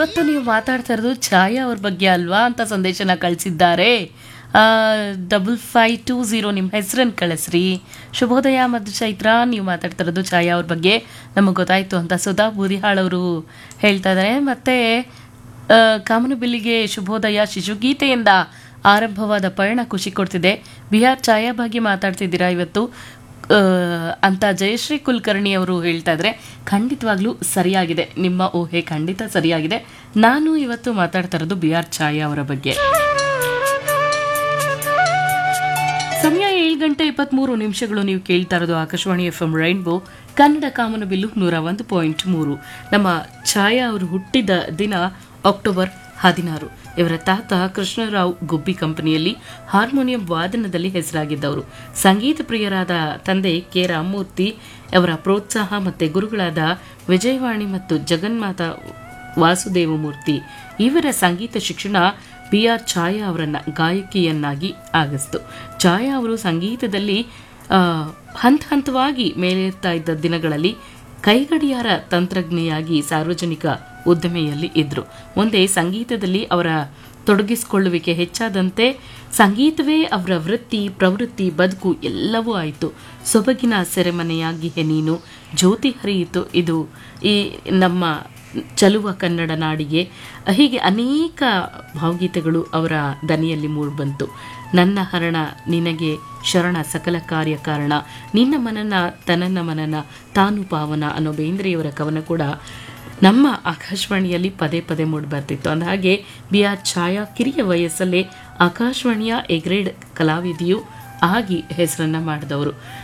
ಇವತ್ತು ನೀವು ಮಾತಾಡ್ತಾ ಇರೋದು ಛಾಯಾ ಅವ್ರ ಬಗ್ಗೆ ಅಲ್ವಾ ಅಂತ ಸಂದೇಶನ ಕಳಿಸಿದ್ದಾರೆ ಡಬಲ್ ಫೈವ್ ಟೂ ಝೀರೋ ನಿಮ್ಮ ಹೆಸರನ್ನು ಕಳಿಸ್ರಿ ಶುಭೋದಯ ಮತ್ತು ಚೈತ್ರ ನೀವು ಮಾತಾಡ್ತಾ ಇರೋದು ಛಾಯಾ ಅವ್ರ ಬಗ್ಗೆ ನಮಗೆ ಗೊತ್ತಾಯಿತು ಅಂತ ಸುಧಾ ಬೂದಿಹಾಳ್ ಅವರು ಹೇಳ್ತಾ ಇದ್ದಾರೆ ಮತ್ತು ಕಾಮನಬಿಲ್ಲಿಗೆ ಶುಭೋದಯ ಶಿಶುಗೀತೆಯಿಂದ ಆರಂಭವಾದ ಪಯಣ ಖುಷಿ ಕೊಡ್ತಿದೆ ಬಿಹಾರ್ ಛಾಯಾ ಬಗ್ಗೆ ಮಾತಾಡ್ತಿದ್ದೀರಾ ಇವತ್ತು ಆ, ಅಂತ ಜಯಶ್ರೀ ಕುಲಕರ್ಣಿ ಅವರು ಹೇಳ್ತಾ ಇದ್ರೆ ಖಂಡಿತವಾಗ್ಲೂ ಸರಿಯಾಗಿದೆ ನಿಮ್ಮ ಊಹೆ ಖಂಡಿತ ಸರಿಯಾಗಿದೆ ನಾನು ಇವತ್ತು ಮಾತಾಡ್ತಾ ಇರೋದು ಬಿ ಆರ್ ಛಾಯಾ ಅವರ ಬಗ್ಗೆ ಸಮಯ ಏಳು ಗಂಟೆ ಇಪ್ಪತ್ತ್ಮೂರು ನಿಮಿಷಗಳು ನೀವು ಕೇಳ್ತಾ ಇರೋದು Akashvani F M rainbow Kannada ಕಾಮನಬಿಲ್ಲು ನೂರ ಒಂದು ಪಾಯಿಂಟ್ ಮೂರು ನಮ್ಮ ಛಾಯಾ ಅವರು ಹುಟ್ಟಿದ ದಿನ ಅಕ್ಟೋಬರ್ ಹದಿನಾರು ಇವರ ತಾತ ಕೃಷ್ಣರಾವ್ ಗುಬ್ಬಿ ಕಂಪನಿಯಲ್ಲಿ ಹಾರ್ಮೋನಿಯಂ ವಾದನದಲ್ಲಿ ಹೆಸರಾಗಿದ್ದವರು ಸಂಗೀತ ಪ್ರಿಯರಾದ ತಂದೆ ಕೆ ರಾಮಮೂರ್ತಿ ಅವರ ಪ್ರೋತ್ಸಾಹ ಮತ್ತೆ ಗುರುಗಳಾದ ವಿಜಯವಾಣಿ ಮತ್ತು ಜಗನ್ಮಾತಾ ವಾಸುದೇವಮೂರ್ತಿ ಇವರ ಸಂಗೀತ ಶಿಕ್ಷಣ ಬಿ ಆರ್ ಛಾಯಾ ಅವರನ್ನ ಗಾಯಕಿಯನ್ನಾಗಿ ಆಗಿಸ್ತು ಛಾಯಾ ಅವರು ಸಂಗೀತದಲ್ಲಿ ಆ, ಹಂತ ಹಂತವಾಗಿ ಮೇಲೇರ್ತಾ ಇದ್ದ ದಿನಗಳಲ್ಲಿ ಕೈಗಡಿಯಾರ ತಂತ್ರಜ್ಞೆಯಾಗಿ ಸಾರ್ವಜನಿಕ ಉದ್ದಿಮೆಯಲ್ಲಿ ಇದ್ರು ಮುಂದೆ ಸಂಗೀತದಲ್ಲಿ ಅವರ ತೊಡಗಿಸಿಕೊಳ್ಳುವಿಕೆ ಹೆಚ್ಚಾದಂತೆ ಸಂಗೀತವೇ ಅವರ ವೃತ್ತಿ ಪ್ರವೃತ್ತಿ ಬದುಕು ಎಲ್ಲವೂ ಆಯಿತು ಸೊಬಗಿನ ಸೆರೆಮನೆಯಾಗಿಯೇ ನೀನು ಜ್ಯೋತಿ ಹರಿಯಿತು ಇದು ಈ ನಮ್ಮ ಚಲುವ ಕನ್ನಡ ನಾಡಿಗೆ ಹೀಗೆ ಅನೇಕ ಭಾವಗೀತೆಗಳು ಅವರ ದನಿಯಲ್ಲಿ ಮೂಡಿಬಂತು ನನ್ನ ಹರಣ ನಿನಗೆ ಶರಣ ಸಕಲ ಕಾರ್ಯ ಕಾರಣ ನಿನ್ನ ಮನನ ತನನ ಮನನ ತಾನು ಪಾವನ ಅನ್ನೋ ಬೇಂದ್ರೆಯವರ ಕವನ ಕೂಡ ನಮ್ಮ ಆಕಾಶವಾಣಿಯಲ್ಲಿ ಪದೇ ಪದೇ ಮೂಡಿಬರ್ತಿತ್ತು ಅಂದ ಹಾಗೆ ಬಿ ಆರ್ ಛಾಯಾ ಕಿರಿಯ ವಯಸ್ಸಲ್ಲೇ ಆಕಾಶವಾಣಿಯ ಎಗ್ರೇಡ್ ಕಲಾವಿದೆಯು ಆಗಿ ಹೆಸರನ್ನ ಮಾಡಿದವರು